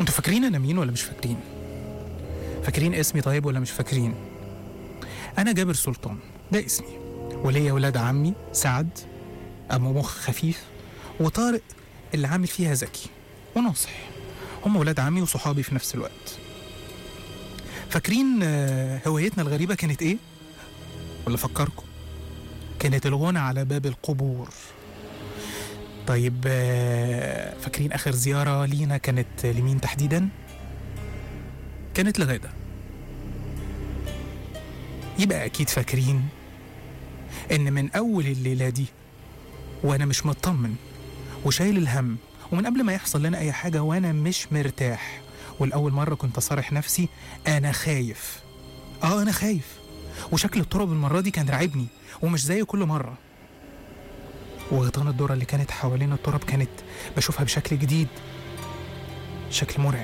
انتوا فاكرين انا مين ولا مش فاكرين فاكرين اسمي طيب ولا مش فاكرين انا جابر سلطان ده اسمي وليا ولاد عمي سعد ابو مخ خفيف وطارق اللي عامل فيها ذكي وناصح هم ولاد عمي وصحابي في نفس الوقت فاكرين آه، هوايتنا الغريبة كانت ايه؟ ولا فكركم؟ كانت الغنى على باب القبور طيب آه، فاكرين آخر زيارة لينا كانت لمين تحديدا؟ كانت لغادة يبقى أكيد فاكرين إن من أول الليلة دي وأنا مش مطمن وشايل الهم ومن قبل ما يحصل لنا أي حاجة وأنا مش مرتاح والأول مرة كنت أصارح نفسي أنا خايف آه أنا خايف وشكل التراب المرة دي كان راعبني ومش زي كل مرة وغيطان الذرة اللي كانت حوالين التراب كانت بشوفها بشكل جديد شكل مرعب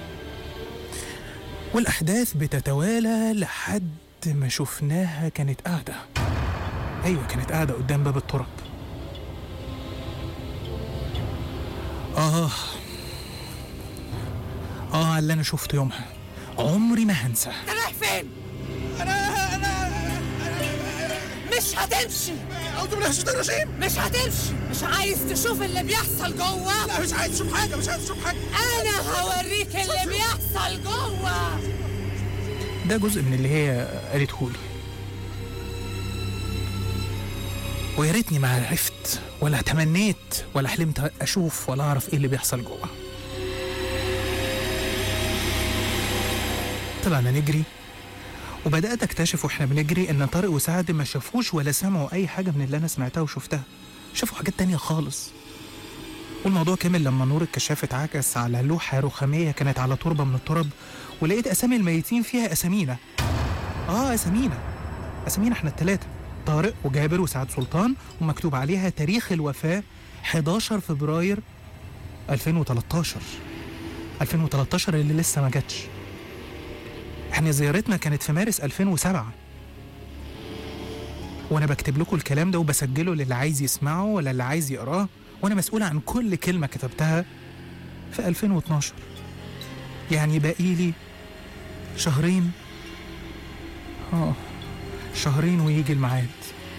والأحداث بتتوالى لحد ما شفناها كانت قاعدة أيوة كانت قاعدة قدام باب التراب آه آه على اللي أنا شفته يومها عمري ما هنسى انت رايح فين؟ انا انا مش هتمشي اعوذ بالله من الشيطان الرجيم مش هتمشي مش عايز تشوف اللي بيحصل جوه لا مش عايز اشوف حاجه مش عايز اشوف حاجه انا هوريك اللي بيحصل جوه ده جزء من اللي هي قالته لي ويا ريتني ما عرفت ولا تمنيت ولا حلمت اشوف ولا اعرف ايه اللي بيحصل جوه طلعنا نجري وبدات اكتشف واحنا بنجري ان طارق وسعد ما شافوش ولا سمعوا اي حاجه من اللي انا سمعتها وشفتها شافوا حاجات تانية خالص والموضوع كمل لما نور الكشاف اتعكس على لوحة رخامية كانت على تربة من التراب ولقيت أسامي الميتين فيها أسامينا آه أسامينا أسامينا إحنا التلاتة طارق وجابر وسعد سلطان ومكتوب عليها تاريخ الوفاة 11 فبراير 2013 2013 اللي لسه ما جاتش احنا زيارتنا كانت في مارس 2007 وانا بكتب لكم الكلام ده وبسجله للي عايز يسمعه ولا اللي عايز يقراه وانا مسؤول عن كل كلمة كتبتها في 2012 يعني باقي لي شهرين اه شهرين ويجي الميعاد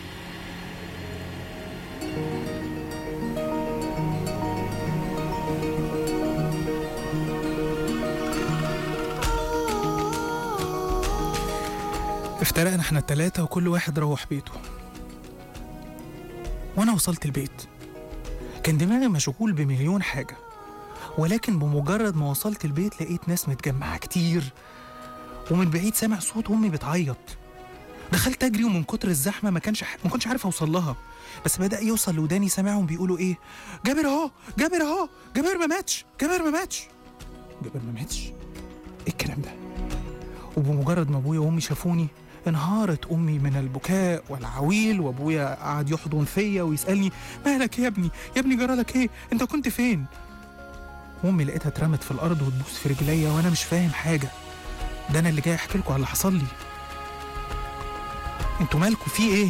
افترقنا احنا التلاتة وكل واحد روح بيته وانا وصلت البيت كان دماغي مشغول بمليون حاجة ولكن بمجرد ما وصلت البيت لقيت ناس متجمعة كتير ومن بعيد سامع صوت أمي بتعيط دخلت أجري ومن كتر الزحمة ما كانش ما كنتش عارف أوصل لها بس بدأ يوصل لوداني سامعهم بيقولوا إيه جابر أهو جابر أهو جابر ما ماتش جابر ما ماتش جابر ما ماتش إيه الكلام ده وبمجرد ما أبويا وأمي شافوني انهارت أمي من البكاء والعويل وأبويا قعد يحضن فيا ويسألني مالك يا ابني يا ابني جرالك إيه أنت كنت فين وامي لقيتها اترمت في الارض وتبوس في رجليا وانا مش فاهم حاجه ده انا اللي جاي احكي لكم على اللي حصل لي انتوا مالكوا في ايه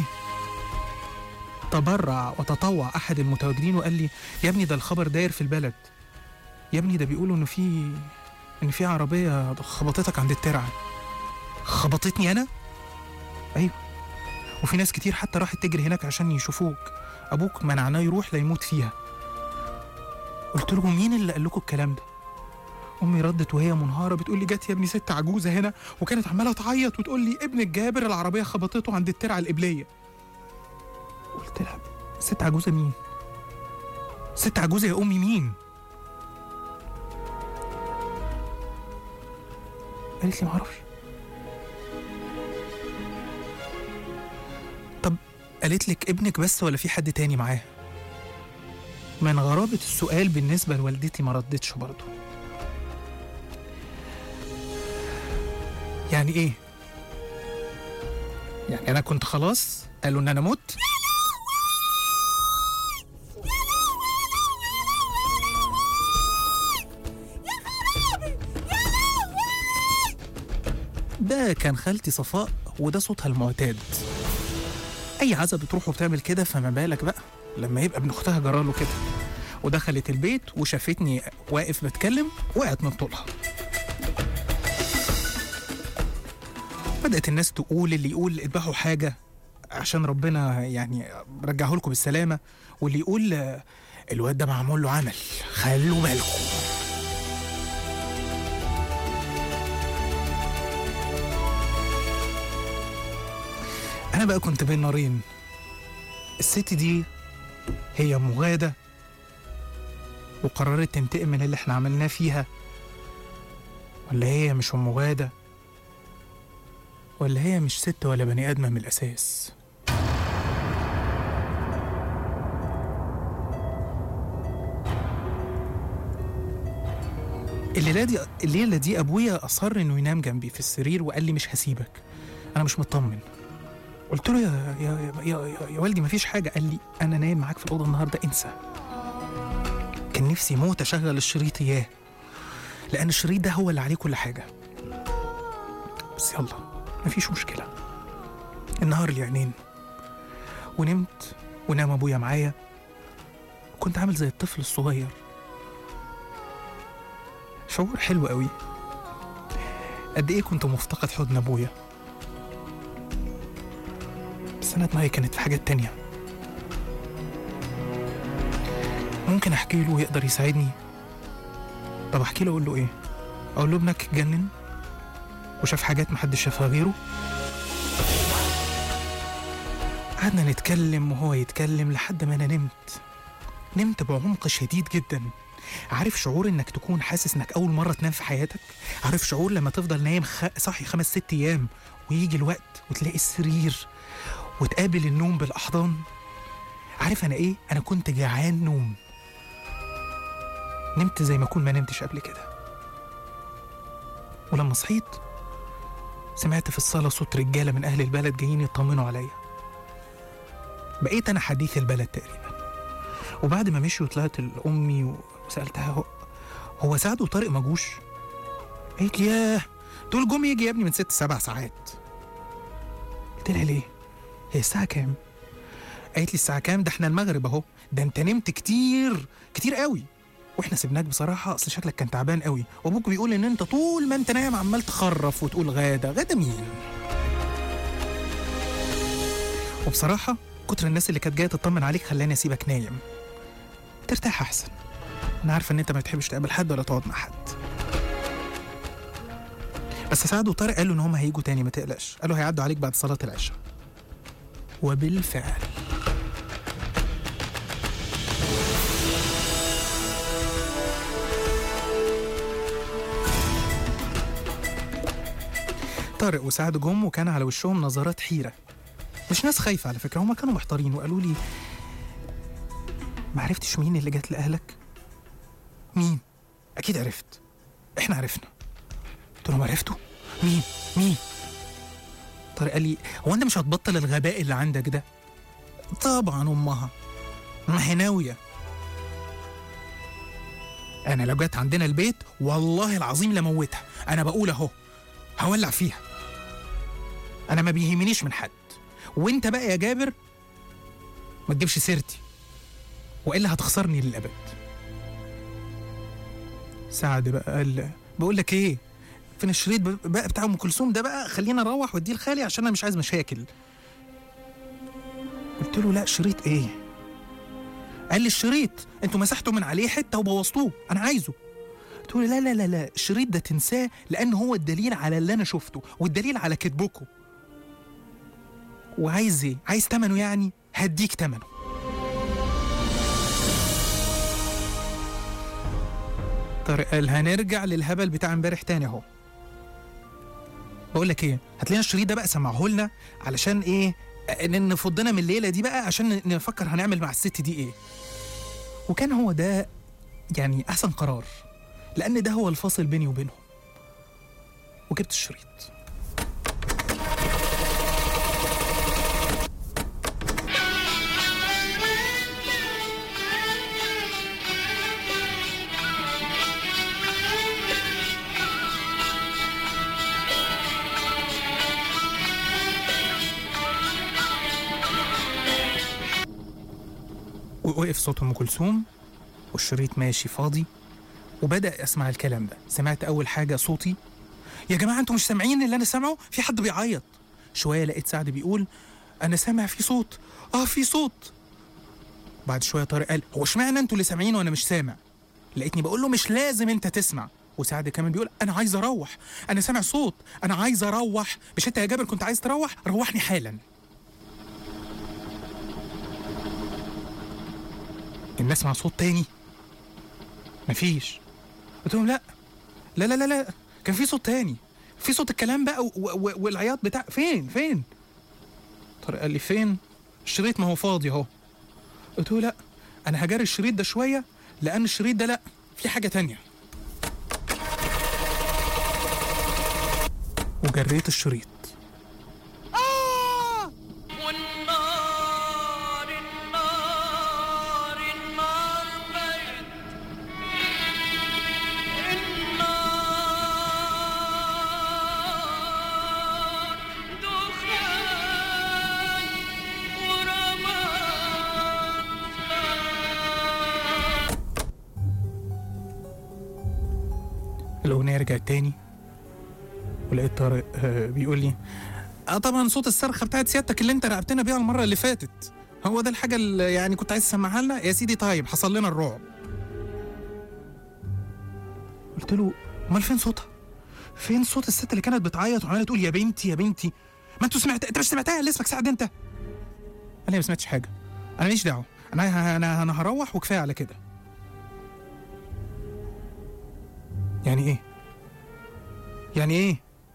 تبرع وتطوع احد المتواجدين وقال لي يا ابني ده الخبر داير في البلد يا ابني ده بيقولوا انه في ان في عربيه خبطتك عند الترعه خبطتني انا ايوه وفي ناس كتير حتى راحت تجري هناك عشان يشوفوك ابوك منعناه يروح لا يموت فيها قلت لهم مين اللي قال لكم الكلام ده امي ردت وهي منهاره بتقول لي جت يا ابني ست عجوزه هنا وكانت عماله تعيط وتقول لي ابن الجابر العربيه خبطته عند الترعه القبليه قلت لها ست عجوزه مين ست عجوزه يا امي مين قالت لي معرفش طب قالت لك ابنك بس ولا في حد تاني معاه من غرابة السؤال بالنسبة لوالدتي ما ردتش برضه يعني ايه؟ يعني انا كنت خلاص قالوا ان انا مت؟ ده كان خالتي صفاء وده صوتها المعتاد اي عزة بتروح وبتعمل كده فما بالك بقى لما يبقى ابن اختها جراله كده ودخلت البيت وشافتني واقف بتكلم وقعت من طولها بدأت الناس تقول اللي يقول اذبحوا حاجة عشان ربنا يعني رجعه لكم بالسلامة واللي يقول آه، الواد ده معمول له عمل خلوا بالكم أنا بقى كنت بين نارين الست دي هي مغادة وقررت تنتقم من اللي احنا عملناه فيها ولا هي مش أم غادة ولا هي مش ست ولا بني آدمة من الأساس الليلة دي الليلة دي أبويا أصر إنه ينام جنبي في السرير وقال لي مش هسيبك أنا مش مطمن قلت له يا يا يا, يا, يا والدي مفيش حاجة قال لي أنا نايم معاك في الأوضة النهاردة انسى كان نفسي موت أشغل الشريط إياه لأن الشريط ده هو اللي عليه كل حاجة بس يلا مفيش مشكلة النهار لي عينين ونمت ونام أبويا معايا كنت عامل زي الطفل الصغير شعور حلو قوي قد إيه كنت مفتقد حضن أبويا بس أنا دماغي كانت في حاجات تانية ممكن أحكي له ويقدر يساعدني طب أحكي له أقول له إيه أقول له ابنك اتجنن وشاف حاجات محدش شافها غيره قعدنا نتكلم وهو يتكلم لحد ما أنا نمت نمت بعمق شديد جدا عارف شعور انك تكون حاسس انك اول مره تنام في حياتك عارف شعور لما تفضل نايم خ... صاحي خمس ست ايام ويجي الوقت وتلاقي السرير وتقابل النوم بالاحضان عارف انا ايه انا كنت جعان نوم نمت زي ما اكون ما نمتش قبل كده ولما صحيت سمعت في الصالة صوت رجالة من أهل البلد جايين يطمنوا عليا بقيت أنا حديث البلد تقريبا وبعد ما مشيوا طلعت لأمي وسألتها هو, هو سعد وطارق ما جوش؟ قالت لي ياه دول جم يجي يا ابني من ست سبع ساعات قلت لها ليه؟ هي الساعة كام؟ قالت لي الساعة كام؟ ده احنا المغرب اهو ده انت نمت كتير كتير قوي واحنا سيبناك بصراحة اصل شكلك كان تعبان قوي وابوك بيقول ان انت طول ما انت نايم عمال تخرف وتقول غادة غادة مين؟ وبصراحة كتر الناس اللي كانت جاية تطمن عليك خلاني اسيبك نايم ترتاح احسن انا عارفة ان انت ما بتحبش تقابل حد ولا تقعد مع حد بس سعد وطارق قالوا ان هم هيجوا تاني ما تقلقش قالوا هيعدوا عليك بعد صلاة العشاء وبالفعل طارق وسعد جم وكان على وشهم نظرات حيرة مش ناس خايفة على فكرة هما كانوا محتارين وقالوا لي ما عرفتش مين اللي جت لأهلك؟ مين؟ أكيد عرفت إحنا عرفنا قلت لهم عرفتوا؟ مين؟ مين؟ طارق قال لي هو أنت مش هتبطل الغباء اللي عندك ده؟ طبعا أمها ما هي ناوية أنا لو جت عندنا البيت والله العظيم لموتها أنا بقول أهو هولع فيها انا ما بيهمنيش من حد وانت بقى يا جابر ما تجيبش سيرتي والا هتخسرني للابد سعد بقى قال بقول لك ايه فين الشريط بقى بتاع ام كلثوم ده بقى خلينا نروح واديه لخالي عشان انا مش عايز مشاكل قلت له لا شريط ايه قال لي الشريط انتوا مسحتوا من عليه حته وبوظتوه انا عايزه قلت له لا لا لا لا الشريط ده تنساه لان هو الدليل على اللي انا شفته والدليل على كذبكم وعايز ايه عايز تمنه يعني هديك تمنه طارق قال هنرجع للهبل بتاع امبارح تاني اهو بقول لك ايه هات لنا الشريط ده بقى سمعه لنا علشان ايه ان نفضنا من الليله دي بقى عشان نفكر هنعمل مع الست دي ايه وكان هو ده يعني احسن قرار لأن ده هو الفاصل بيني وبينهم وجبت الشريط ووقف صوت ام كلثوم والشريط ماشي فاضي وبدأ أسمع الكلام ده سمعت أول حاجة صوتي يا جماعة أنتوا مش سامعين اللي أنا سامعه في حد بيعيط شوية لقيت سعد بيقول أنا سامع في صوت آه في صوت بعد شوية طارق قال هو اشمعنى أنتوا اللي سامعين وأنا مش سامع لقيتني بقول له مش لازم أنت تسمع وسعد كمان بيقول أنا عايز أروح أنا سامع صوت أنا عايز أروح مش أنت يا جابر كنت عايز تروح روحني حالا الناس مع صوت تاني مفيش قلت لهم لا لا لا لا لا كان في صوت تاني في صوت الكلام بقى و- و- والعياط بتاع فين فين طارق قال لي فين الشريط ما هو فاضي اهو قلت له لا انا هجري الشريط ده شويه لان الشريط ده لا في حاجه تانية وجريت الشريط والنار النار النار بيت النار دخان ورماد الاغنيه رجعت تاني ولقيت طارق آه، بيقول لي اه طبعا صوت الصرخه بتاعت سيادتك اللي انت رعبتنا بيها المره اللي فاتت هو ده الحاجه اللي يعني كنت عايز تسمعها لنا يا سيدي طيب حصل لنا الرعب قلت له امال فين صوتها فين صوت الست اللي كانت بتعيط وعماله تقول يا بنتي يا بنتي ما انتوا سمعت انت مش سمعتها اللي اسمك سعد انت قال لي ما سمعتش حاجه انا ماليش دعوه انا انا انا هروح وكفايه على كده يعني ايه يعني ايه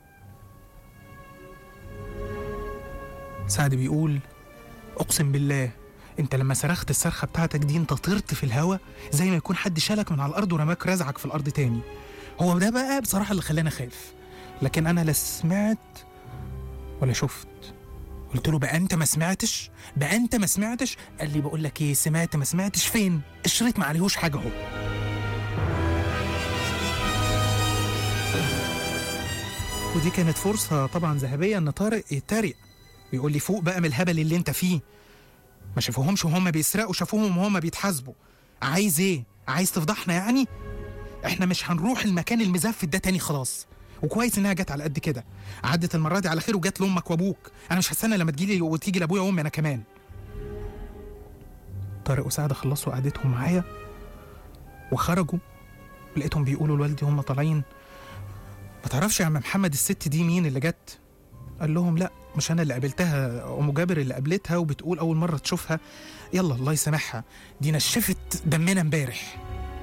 سعد بيقول اقسم بالله انت لما صرخت الصرخه بتاعتك دي انت طرت في الهوا زي ما يكون حد شالك من على الارض ورماك رزعك في الارض تاني هو ده بقى بصراحه اللي خلاني اخاف لكن انا لا سمعت ولا شفت قلت له بقى انت ما سمعتش بقى انت ما سمعتش قال لي بقول لك ايه سمعت ما سمعتش فين الشريط ما عليهوش حاجه اهو ودي كانت فرصة طبعا ذهبية إن طارق يتريق ويقول لي فوق بقى من الهبل اللي أنت فيه ما شافوهمش وهم بيسرقوا شافوهم وهم بيتحاسبوا عايز إيه؟ عايز تفضحنا يعني؟ إحنا مش هنروح المكان المزفت ده تاني خلاص وكويس إنها جت على قد كده عدت المرة دي على خير وجت لأمك وأبوك أنا مش هستنى لما تجيلي وتيجي لأبويا وأمي أنا كمان طارق وسعد خلصوا قعدتهم معايا وخرجوا لقيتهم بيقولوا لوالدي هم طالعين ما تعرفش يا عم محمد الست دي مين اللي جت قال لهم لا مش انا اللي قابلتها ام جابر اللي قابلتها وبتقول اول مره تشوفها يلا الله يسامحها دي نشفت دمنا امبارح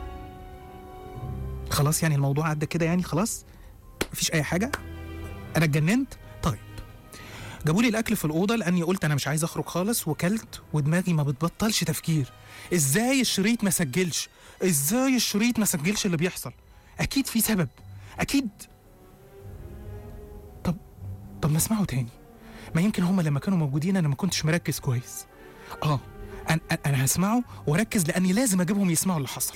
خلاص يعني الموضوع عدى كده يعني خلاص مفيش اي حاجه انا اتجننت طيب جابوا لي الاكل في الاوضه لاني قلت انا مش عايز اخرج خالص وكلت ودماغي ما بتبطلش تفكير ازاي الشريط ما سجلش ازاي الشريط ما سجلش اللي بيحصل اكيد في سبب اكيد طب طب ما اسمعه تاني ما يمكن هما لما كانوا موجودين انا ما كنتش مركز كويس اه انا انا هسمعه واركز لاني لازم اجيبهم يسمعوا اللي حصل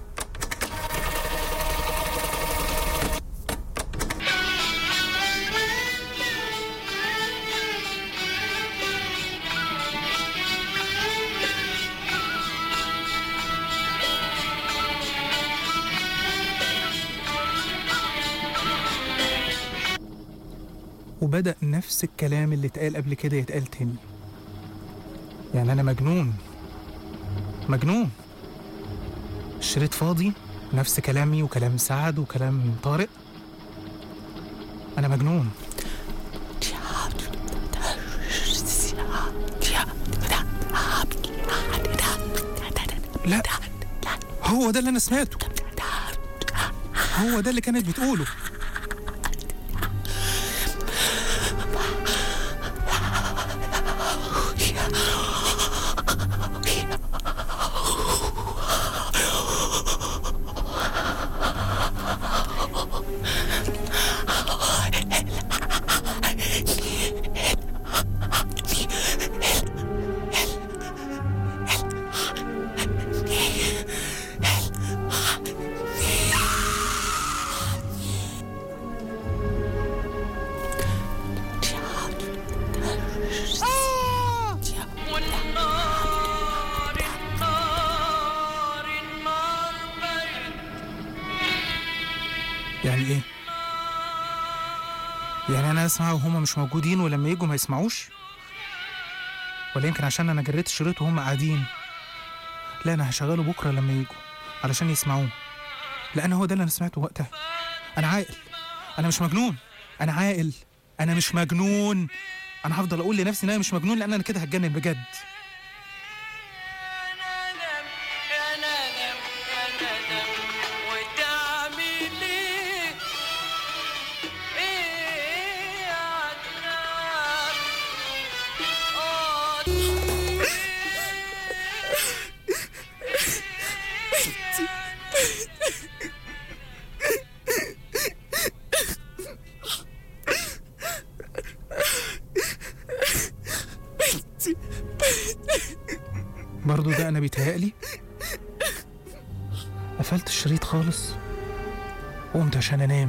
وبدأ نفس الكلام اللي اتقال قبل كده يتقال تاني يعني أنا مجنون مجنون الشريط فاضي نفس كلامي وكلام سعد وكلام طارق أنا مجنون لا هو ده اللي أنا سمعته هو ده اللي كانت بتقوله يعني ايه يعني انا اسمع وهما مش موجودين ولما يجوا ما يسمعوش ولا يمكن عشان انا جريت الشريط وهم قاعدين لا انا هشغله بكره لما يجوا علشان يسمعوه لان هو ده اللي انا سمعته وقتها انا عاقل انا مش مجنون انا عاقل انا مش مجنون انا هفضل اقول لنفسي ان انا مش مجنون لان انا كده هتجنن بجد ندم يا ندم يا ندم وتعمل ايه ايه عالنار آه برضو ده انا بيتهيألي قفلت الشريط خالص وقمت عشان انام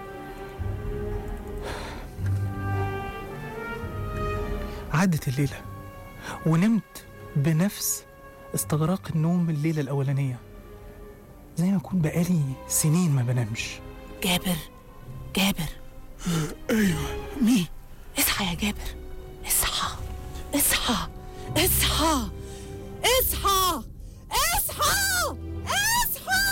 عدت الليلة ونمت بنفس استغراق النوم الليلة الأولانية زي ما أكون بقالي سنين ما بنامش جابر جابر مين؟ اصحى يا جابر اصحى اصحى اصحى اصحى اصحى اصحى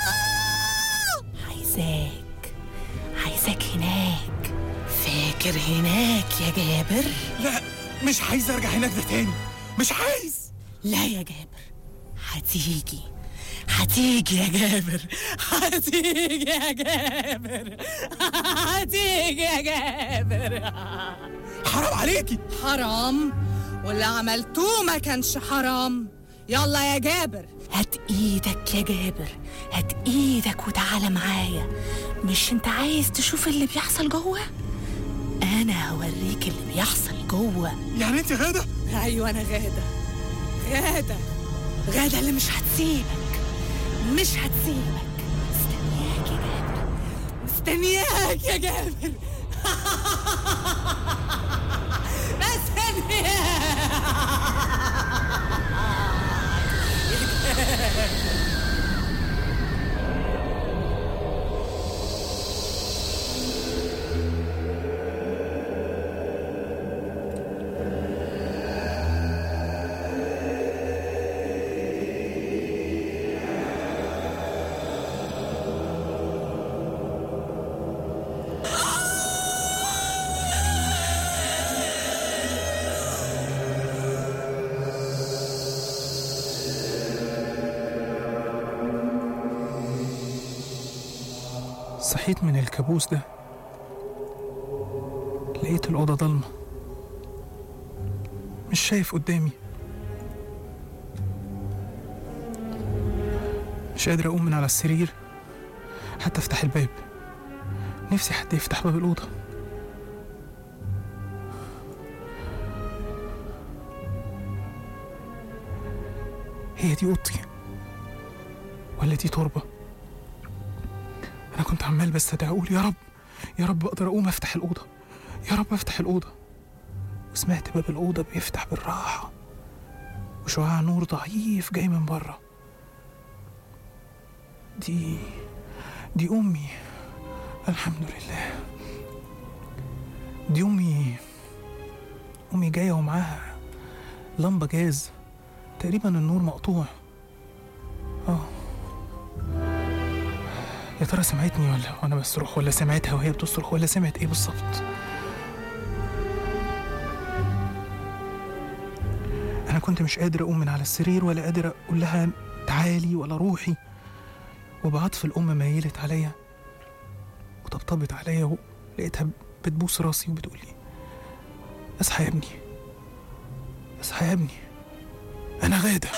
عايزاك عايزاك هناك فاكر هناك يا جابر لا مش عايز أرجع هناك ده تاني مش عايز لا يا جابر هتيجي هتيجي يا جابر هتيجي يا جابر هتيجي يا جابر حرام عليكي حرام واللي عملتوه ما كانش حرام يلا يا جابر هات ايدك يا جابر هات ايدك وتعالى معايا مش انت عايز تشوف اللي بيحصل جوه انا هوريك اللي بيحصل جوه يعني أنت غادة؟ ايوه انا غاده غاده غاده اللي مش هتسيبك مش هتسيبك مستنياك يا جابر مستنياك يا جابر صحيت من الكابوس ده لقيت الأوضة ضلمة مش شايف قدامي مش قادر أقوم من على السرير حتى أفتح الباب نفسي حد يفتح باب الأوضة هي دي أوضتي ولا دي تربة أنا كنت عمال بس أدعي أقول يا رب يا رب أقدر أقوم أفتح الأوضة يا رب أفتح الأوضة وسمعت باب الأوضة بيفتح بالراحة وشعاع نور ضعيف جاي من بره دي دي أمي الحمد لله دي أمي أمي جاية ومعاها لمبة جاز تقريبا النور مقطوع اه يا ترى سمعتني ولا وانا بصرخ ولا سمعتها وهي بتصرخ ولا سمعت ايه بالظبط انا كنت مش قادر اقوم من على السرير ولا قادر اقول لها تعالي ولا روحي وبعطف الام ميلت عليا وطبطبت عليا ولقيتها بتبوس راسي وبتقول لي اصحى يا ابني اصحى يا ابني انا غاده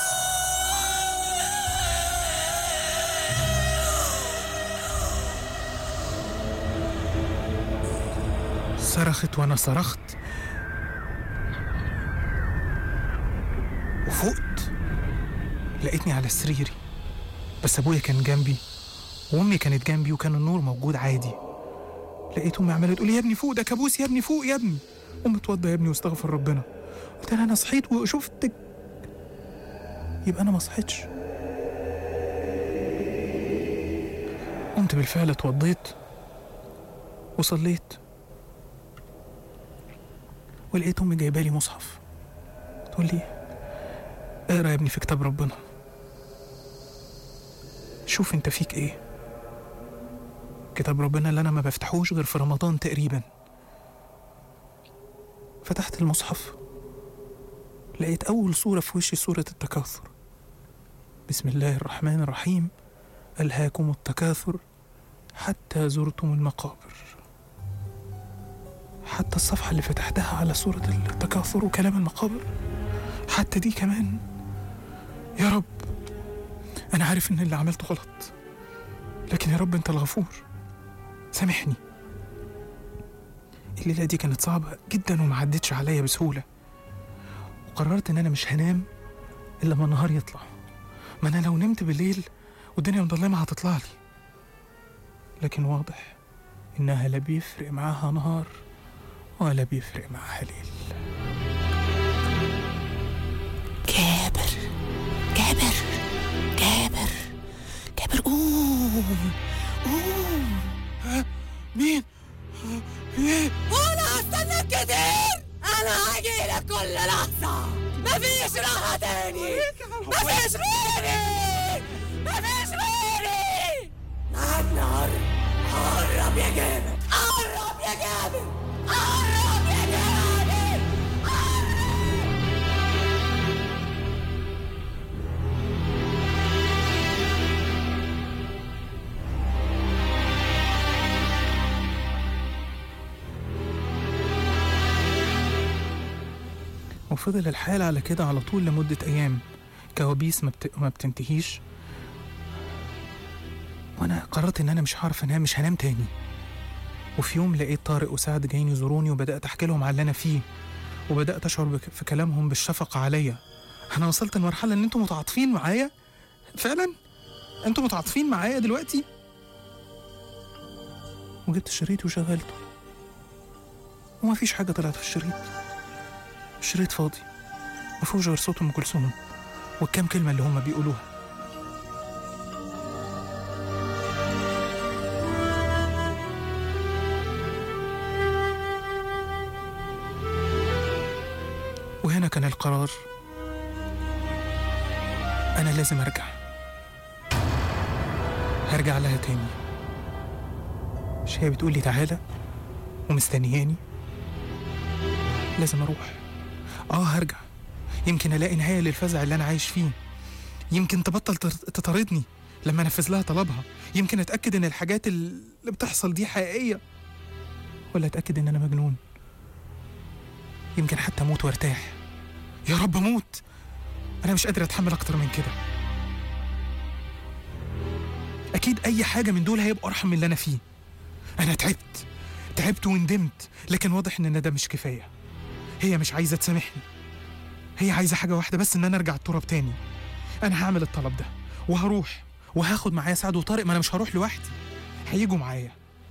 صرخت وانا صرخت وفقت لقيتني على سريري بس ابويا كان جنبي وامي كانت جنبي وكان النور موجود عادي لقيت امي عماله تقول يا ابني فوق ده كابوس يا ابني فوق يا ابني قوم اتوضى يا ابني واستغفر ربنا قلت لها انا صحيت وشفتك يبقى انا ما صحيتش قمت بالفعل اتوضيت وصليت ولقيت امي جايبه لي مصحف تقول لي اقرا يا ابني في كتاب ربنا شوف انت فيك ايه كتاب ربنا اللي انا ما بفتحوش غير في رمضان تقريبا فتحت المصحف لقيت اول صوره في وشي صوره التكاثر بسم الله الرحمن الرحيم الهاكم التكاثر حتى زرتم المقابر حتى الصفحه اللي فتحتها على صوره التكاثر وكلام المقابر حتى دي كمان يا رب انا عارف ان اللي عملته غلط لكن يا رب انت الغفور سامحني الليله دي كانت صعبه جدا وما عدتش عليا بسهوله وقررت ان انا مش هنام الا لما النهار يطلع ما انا لو نمت بالليل والدنيا مظلمه هتطلع لي لكن واضح انها لا بيفرق معاها نهار ولا بيفرق معاها ليل جابر جابر جابر جابر قوم قوم مين؟ ايه؟ وانا هستناك كتير انا هجيلك كل لحظة مفيش راحة تاني مفيش غيري مفيش غيري مع النهار قرب يا جابر قرب يا جابر قرب يا جابر وفضل الحال على كده على طول لمدة أيام كوابيس ما, بت... ما بتنتهيش وأنا قررت إن أنا مش هعرف أنام مش هنام تاني وفي يوم لقيت طارق وسعد جايين يزوروني وبدأت أحكي لهم على اللي أنا فيه وبدأت أشعر بك... في كلامهم بالشفقة عليا أنا وصلت لمرحلة إن أنتوا متعاطفين معايا فعلا أنتوا متعاطفين معايا دلوقتي وجبت الشريط وشغلته وما فيش حاجة طلعت في الشريط الشريط فاضي ما فيهوش غير صوت ام كلثوم والكام كلمه اللي هما بيقولوها وهنا كان القرار انا لازم ارجع هرجع لها تاني مش هي بتقولي تعالى ومستنياني لازم اروح اه هرجع يمكن الاقي نهايه للفزع اللي انا عايش فيه يمكن تبطل تر- تطاردني لما انفذ لها طلبها يمكن اتاكد ان الحاجات اللي بتحصل دي حقيقيه ولا اتاكد ان انا مجنون يمكن حتى اموت وارتاح يا رب اموت انا مش قادر اتحمل اكتر من كده اكيد اي حاجه من دول هيبقى ارحم من اللي انا فيه انا تعبت تعبت وندمت لكن واضح ان ده مش كفايه هي مش عايزه تسامحني هي عايزه حاجه واحده بس ان انا ارجع التراب تاني انا هعمل الطلب ده وهروح وهاخد معايا سعد وطارق ما انا مش هروح لوحدي هيجوا معايا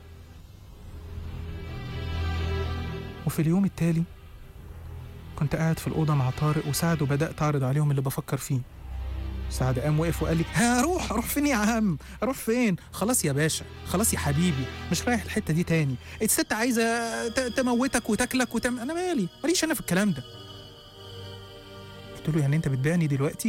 وفي اليوم التالي كنت قاعد في الأوضة مع طارق وسعد وبدأت أعرض عليهم اللي بفكر فيه سعد قام وقف وقال لي هروح اروح فين يا عم اروح فين خلاص يا باشا خلاص يا حبيبي مش رايح الحته دي تاني الست عايزه ت- تموتك وتاكلك وتم انا مالي ماليش انا في الكلام ده قلت له يعني انت بتبيعني دلوقتي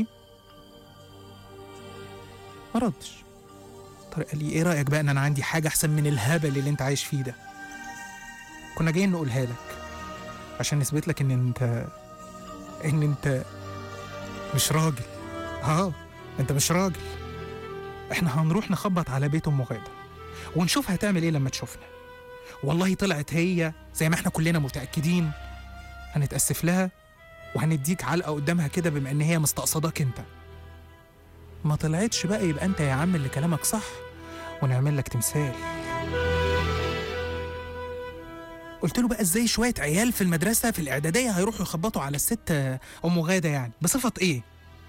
ما ردش طارق قال لي ايه رايك بقى ان انا عندي حاجه احسن من الهبل اللي انت عايش فيه ده كنا جايين نقولها لك عشان نثبت لك ان انت ان انت مش راجل اه انت مش راجل احنا هنروح نخبط على بيت ام غاده ونشوف هتعمل ايه لما تشوفنا والله طلعت هي زي ما احنا كلنا متاكدين هنتاسف لها وهنديك علقه قدامها كده بما ان هي مستقصداك انت ما طلعتش بقى يبقى انت يا عم اللي كلامك صح ونعمل لك تمثال قلت له بقى ازاي شويه عيال في المدرسه في الاعداديه هيروحوا يخبطوا على الست آه، ام غاده يعني بصفه ايه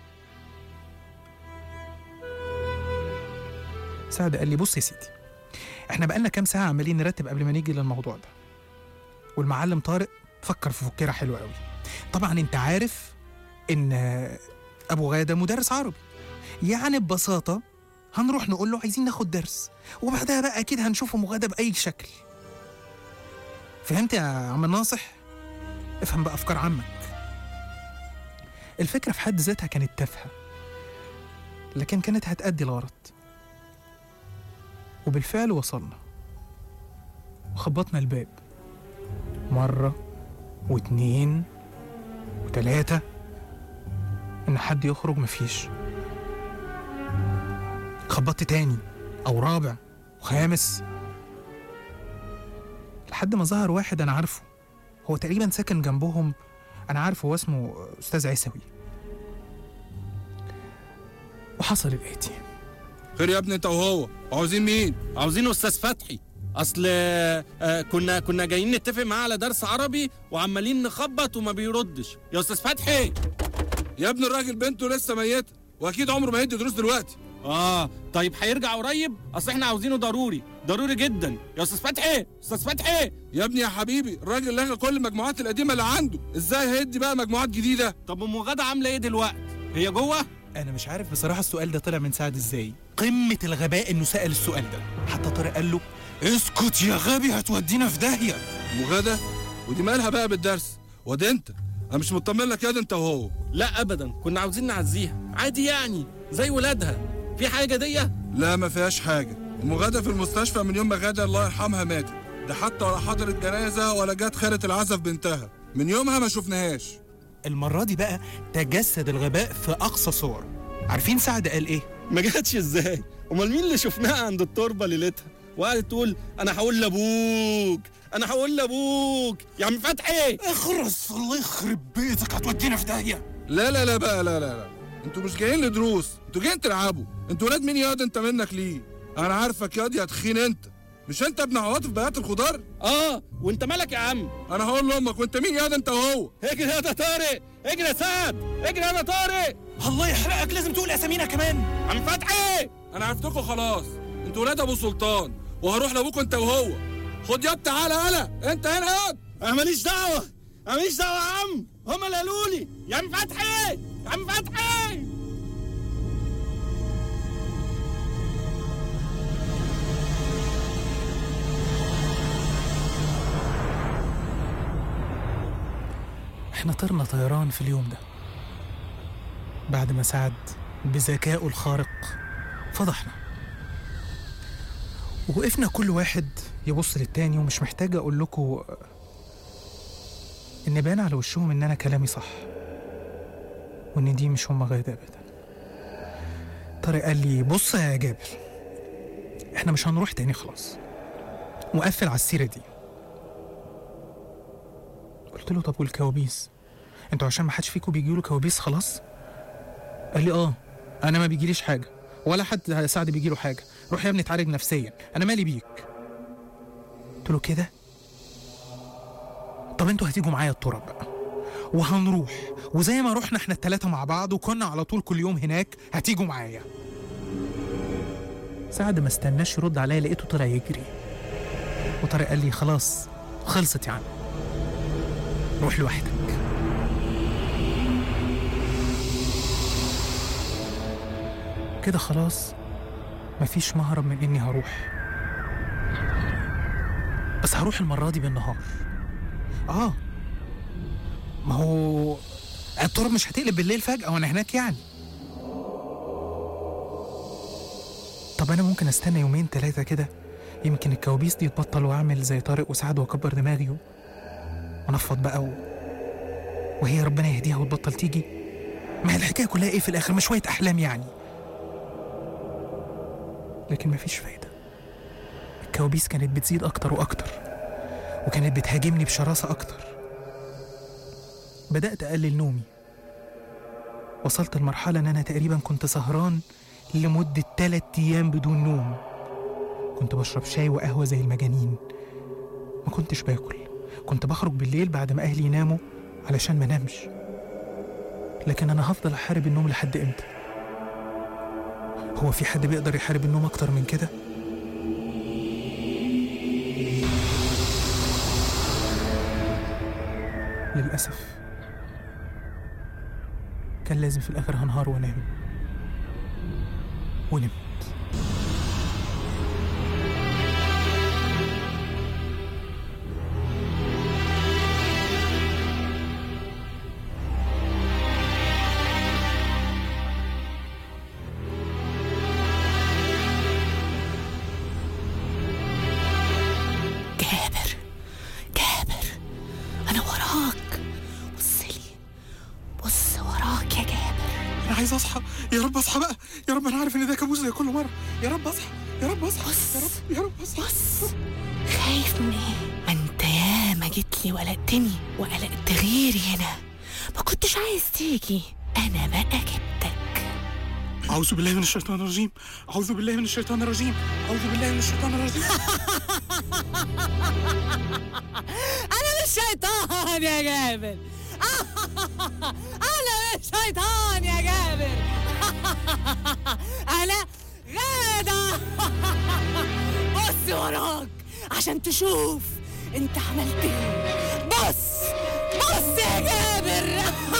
سعد قال لي بص يا سيدي احنا بقالنا كام ساعه عمالين نرتب قبل ما نيجي للموضوع ده والمعلم طارق فكر في فكره حلوه قوي طبعا انت عارف ان آه، ابو غاده مدرس عربي يعني ببساطه هنروح نقول له عايزين ناخد درس وبعدها بقى اكيد هنشوف ام غاده باي شكل فهمت يا عم ناصح افهم بقى افكار عمك الفكره في حد ذاتها كانت تافهه لكن كانت هتأدي الغرض وبالفعل وصلنا وخبطنا الباب مرة واتنين وتلاتة إن حد يخرج مفيش خبطت تاني أو رابع وخامس لحد ما ظهر واحد أنا عارفه هو تقريبا ساكن جنبهم أنا عارفه هو اسمه أستاذ عيسوي وحصل الآتي خير يا ابني انت وهو عاوزين مين عاوزين استاذ فتحي اصل آه، آه، كنا كنا جايين نتفق معاه على درس عربي وعمالين نخبط وما بيردش يا استاذ فتحي يا ابني الراجل بنته لسه ميته واكيد عمره ما هيدي دروس دلوقتي اه طيب هيرجع قريب اصل احنا عاوزينه ضروري ضروري جدا يا استاذ فتحي استاذ فتحي يا ابني يا حبيبي الراجل لغى كل المجموعات القديمه اللي عنده ازاي هيدي بقى مجموعات جديده طب ام غدا عامله ايه دلوقتي هي جوه أنا مش عارف بصراحة السؤال ده طلع من سعد إزاي قمة الغباء إنه سأل السؤال ده حتى طارق قال له اسكت يا غبي هتودينا في داهية مغادة ودي مالها بقى بالدرس وده انت انا مش مطمن لك يا ده انت وهو لا ابدا كنا عاوزين نعزيها عادي يعني زي ولادها في حاجه دي لا ما فيهاش حاجه مغادة في المستشفى من يوم ما غادة الله يرحمها ماتت ده حتى ولا حضرت جنازه ولا جت خالة العزف بنتها من يومها ما شفناهاش المرة دي بقى تجسد الغباء في أقصى صور عارفين سعد قال إيه؟ ما جاتش ازاي امال مين اللي شفناها عند التربه ليلتها وقعدت تقول انا هقول لابوك انا هقول لابوك يا عم فتحي اخرس الله يخرب بيتك هتودينا في داهية لا لا لا بقى لا لا لا انتوا مش جايين لدروس انتوا جايين تلعبوا انتوا ولاد مين ياض انت منك ليه انا عارفك ياض يا تخين انت مش انت ابن عواطف بيات الخضار اه وانت مالك يا عم انا هقول لامك وانت مين ياض انت وهو اجري يا ده طارق اجري يا سعد اجري يا ده طارق الله يحرقك لازم تقول أسامينا كمان عم فتحي انا عرفتكم خلاص انتوا ولاد ابو سلطان وهروح لابوك انت وهو خد ياض تعالى يالا انت هنا ياض انا ماليش دعوه انا ماليش دعوه يا عم هم اللي قالوا لي يا عم فتحي يا عم فتحي احنا طرنا طيران في اليوم ده بعد ما سعد بذكائه الخارق فضحنا ووقفنا كل واحد يبص للتاني ومش محتاج اقول لكم ان بان على وشهم ان انا كلامي صح وان دي مش هم غاده ابدا طارق قال لي بص يا جابر احنا مش هنروح تاني خلاص وقفل على السيره دي قلت له طب والكوابيس انتوا عشان ما حدش فيكم بيجيله كوابيس خلاص قال لي اه انا ما بيجيليش حاجه ولا حد سعد بيجيله حاجه روح يا ابني اتعالج نفسيا انا مالي بيك قلت له كده طب انتوا هتيجوا معايا التراب بقى وهنروح وزي ما رحنا احنا التلاتة مع بعض وكنا على طول كل يوم هناك هتيجوا معايا سعد ما استناش يرد عليا لقيته طلع يجري وطارق قال لي خلاص خلصت يا عم روح لوحدك كده خلاص مفيش مهرب من اني هروح بس هروح المرة دي بالنهار اه ما هو التراب مش هتقلب بالليل فجأة وانا هناك يعني طب انا ممكن استنى يومين تلاتة كده يمكن الكوابيس دي تبطل واعمل زي طارق وسعد واكبر دماغي ونفض بقى و... وهي ربنا يهديها وتبطل تيجي ما هي الحكايه كلها ايه في الاخر ما شويه احلام يعني لكن مفيش فايده الكوابيس كانت بتزيد اكتر واكتر وكانت بتهاجمني بشراسه اكتر بدات اقلل نومي وصلت لمرحله ان انا تقريبا كنت سهران لمده تلات ايام بدون نوم كنت بشرب شاي وقهوه زي المجانين ما كنتش باكل كنت بخرج بالليل بعد ما اهلي يناموا علشان ما نامش لكن انا هفضل احارب النوم لحد امتى هو في حد بيقدر يحارب النوم اكتر من كده للاسف كان لازم في الاخر هنهار وانام ونمت اصحى بقى يا رب انا عارف ان ده كابوس زي كل مره يا رب اصحى يا رب اصحى بص. يا رب يا رب اصحى بص خايف من ايه ما انت ياما جيت لي وقلقتني وقلقت غيري هنا ما كنتش عايز تيجي انا بقى جبتك اعوذ بالله من الشيطان الرجيم اعوذ بالله من الشيطان الرجيم اعوذ بالله من الشيطان الرجيم انا مش شيطان يا جابر انا مش شيطان يا جابر انا غادة بص وراك عشان تشوف انت عملت ايه بص بص يا جابر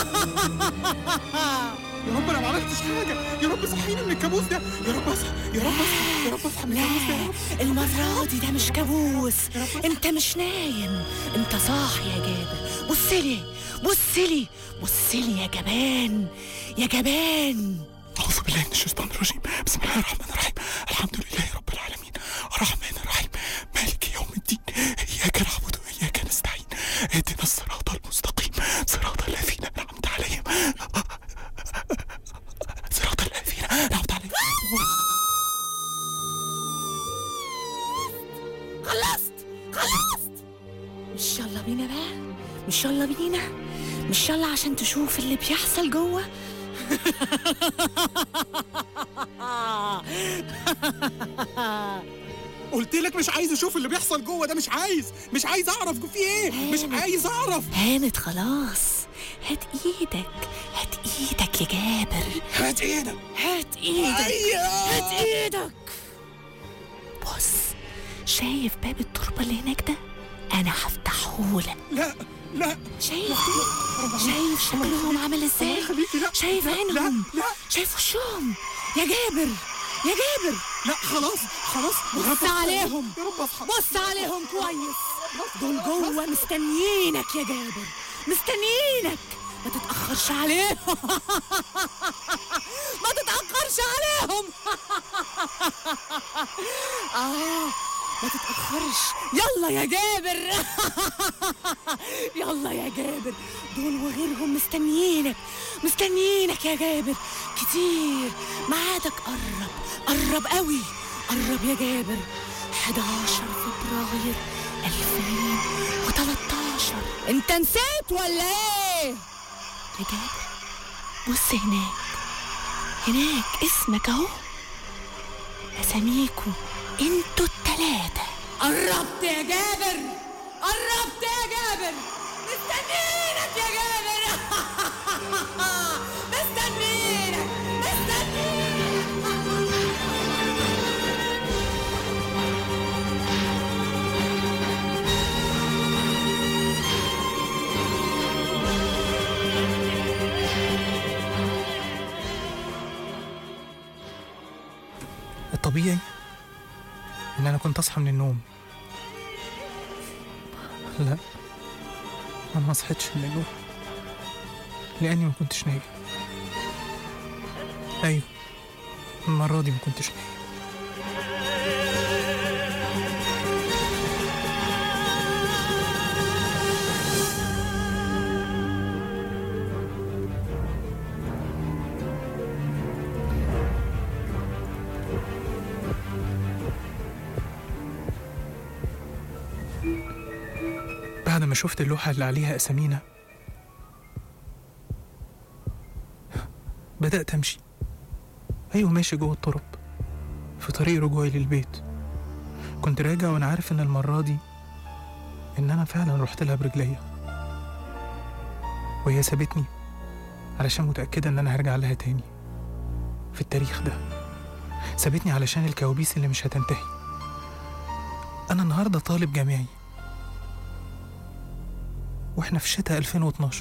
يا رب انا ما عملتش حاجه يا رب صحيني من الكابوس ده يا رب اصحى يا رب اصحى يا رب اصحى من الكابوس ده يا رب لا المرة دي ده مش كابوس انت مش نايم انت صاحي يا جابر بصلي بصلي بصلي يا جبان يا جبان أعوذ بالله من الشيطان الرجيم بسم الله الرحمن الرحيم الحمد لله رب العالمين الرحمن الرحيم مالك يوم الدين إياك نعبد وإياك نستعين اهدنا الصراط المستقيم صراط الذين أنعمت عليهم صراط الذين أنعمت عليهم خلصت خلصت مش يلا بينا بقى مش يلا بينا مش يلا عشان تشوف اللي بيحصل جوه قلت لك مش عايز أشوف اللي بيحصل جوه ده مش عايز مش عايز أعرف في إيه مش عايز أعرف هانت خلاص هات ايدك هات ايدك يا جابر هات إيدك هات ايدك هات ايدك بص شايف باب التربة اللي هناك ده انا هفتحهولك لا لا شايف شايف شكلهم عامل ازاي يخليكي، لا. شايف لا، عينهم لا، لا. شايف وشهم يا جابر يا جابر لا خلاص خلاص بص عليهم يا رب أصحى بص عليهم كويس دول جوه مستنيينك يا جابر مستنيينك ما تتأخرش عليهم ما تتأخرش عليهم آه ما تتأخرش يلا يا جابر يلا يا جابر دول وغيرهم مستنيينك مستنيينك يا جابر كتير ميعادك قرب قرب قوي قرب يا جابر 11 فبراير 2013 انت نسيت ولا ايه يا جابر بص هناك هناك اسمك اهو اساميكوا انتوا التلاتة قربت يا جابر قربت يا جابر مستنيينك يا جابر مستنيينك مستنيينك الطبيعي ان انا كنت اصحى من النوم لا انا ما صحيتش من النوم لاني ما كنتش نايم ايوه المره دي ما كنتش نايم بعد ما شفت اللوحة اللي عليها أسامينا بدأت أمشي أيوة ماشي جوه التراب في طريق رجوعي للبيت كنت راجع وأنا عارف إن المرة دي إن أنا فعلا رحت لها برجليا وهي سابتني علشان متأكدة إن أنا هرجع لها تاني في التاريخ ده سابتني علشان الكوابيس اللي مش هتنتهي أنا النهاردة طالب جامعي واحنا في شتاء 2012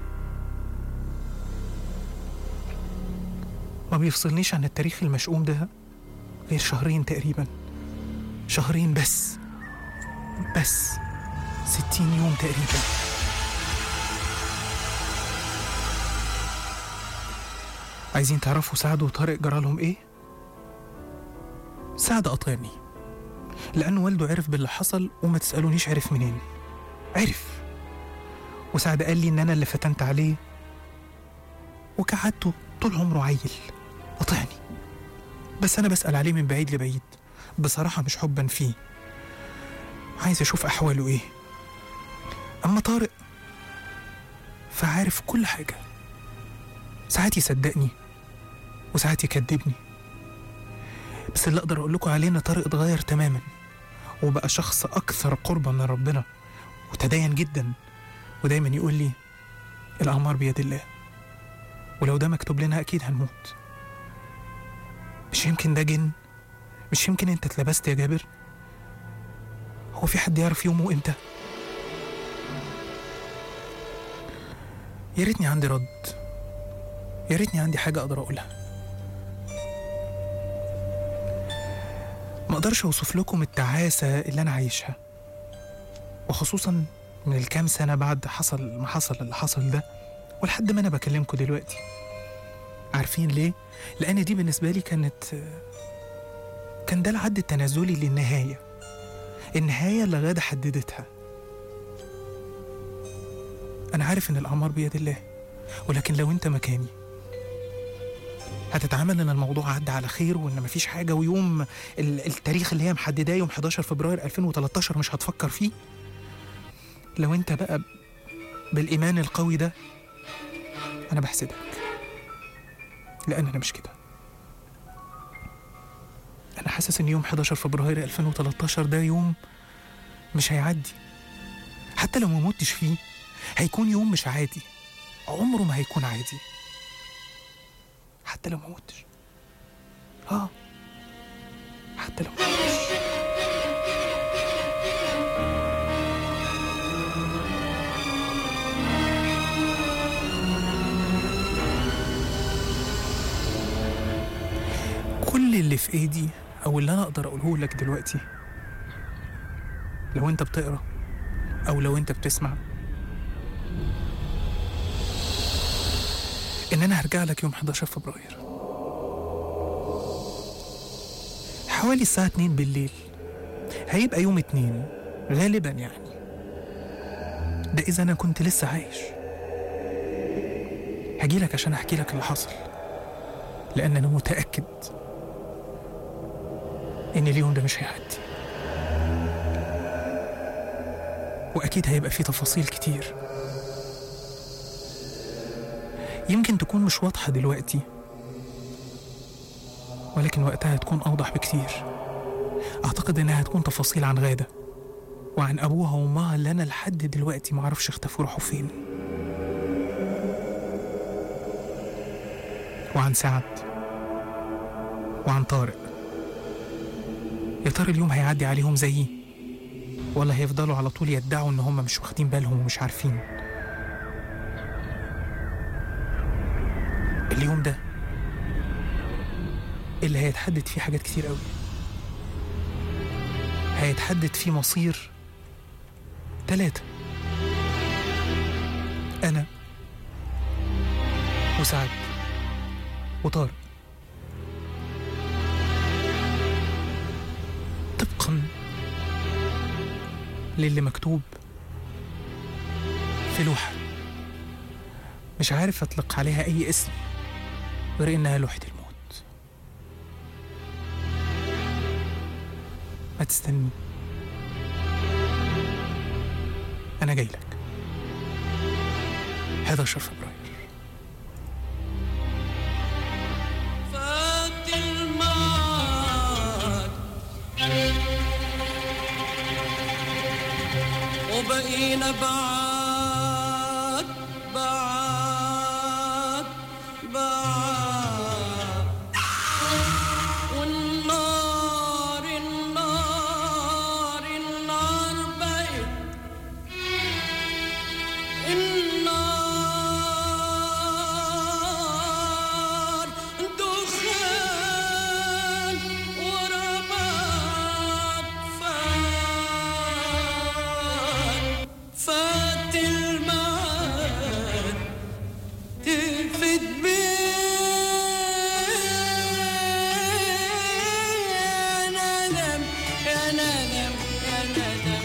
ما بيفصلنيش عن التاريخ المشؤوم ده غير شهرين تقريبا شهرين بس بس ستين يوم تقريبا عايزين تعرفوا سعد وطارق جرالهم ايه؟ سعد قطعني لأنه والده عرف باللي حصل وما تسألونيش عرف منين عرف وسعد قال لي إن أنا اللي فتنت عليه وكعدته طول عمره عيل قاطعني بس أنا بسأل عليه من بعيد لبعيد بصراحة مش حبا فيه عايز أشوف أحواله إيه أما طارق فعارف كل حاجة ساعات يصدقني وساعات يكذبني بس اللي أقدر أقول لكم عليه إن طارق اتغير تماما وبقى شخص أكثر قربا من ربنا وتدين جدا ودايما يقول لي الأعمار بيد الله ولو ده مكتوب لنا أكيد هنموت مش يمكن ده جن مش يمكن انت اتلبست يا جابر هو في حد يعرف يومه امتى يا ريتني عندي رد يا ريتني عندي حاجة أقدر أقولها ما أقدرش أوصف لكم التعاسة اللي أنا عايشها وخصوصا من الكام سنة بعد حصل ما حصل اللي حصل ده ولحد ما أنا بكلمكم دلوقتي عارفين ليه؟ لأن دي بالنسبة لي كانت كان ده العد التنازلي للنهاية النهاية اللي غادة حددتها أنا عارف إن الأعمار بيد الله ولكن لو أنت مكاني هتتعامل إن الموضوع عدى على خير وإن مفيش حاجة ويوم ال- التاريخ اللي هي محدداه يوم 11 فبراير 2013 مش هتفكر فيه لو أنت بقى بالإيمان القوي ده أنا بحسدك لأن أنا مش كده أنا حاسس إن يوم 11 فبراير 2013 ده يوم مش هيعدي حتى لو ما متش فيه هيكون يوم مش عادي عمره ما هيكون عادي حتى لو ما متش اه حتى لو ما متش كل اللي في ايدي او اللي انا اقدر اقوله لك دلوقتي لو انت بتقرا او لو انت بتسمع ان انا هرجع لك يوم 11 فبراير حوالي الساعة 2 بالليل هيبقى يوم اتنين غالبا يعني ده اذا انا كنت لسه عايش هجيلك عشان احكي لك اللي حصل لان انا متأكد إن اليوم ده مش هيعدي وأكيد هيبقى فيه تفاصيل كتير يمكن تكون مش واضحة دلوقتي ولكن وقتها هتكون أوضح بكتير أعتقد إنها هتكون تفاصيل عن غادة وعن أبوها وأمها اللي أنا لحد دلوقتي معرفش اختفوا راحوا فين وعن سعد وعن طارق يا ترى اليوم هيعدي عليهم زيي ولا هيفضلوا على طول يدعوا ان هم مش واخدين بالهم ومش عارفين اليوم ده اللي هيتحدد فيه حاجات كتير قوي هيتحدد فيه مصير ثلاثة أنا وسعد وطارق طبقا للي مكتوب في لوحة مش عارف أطلق عليها أي اسم غير إنها لوحة الموت ما تستني أنا جاي لك 11 فبراير فات الماء وبقينا بعاد بعاد بعاد والنار النار النار بقت النار دخان ورماد فات فات المعاد تلفت بيه يا ندم يا ندم يا ندم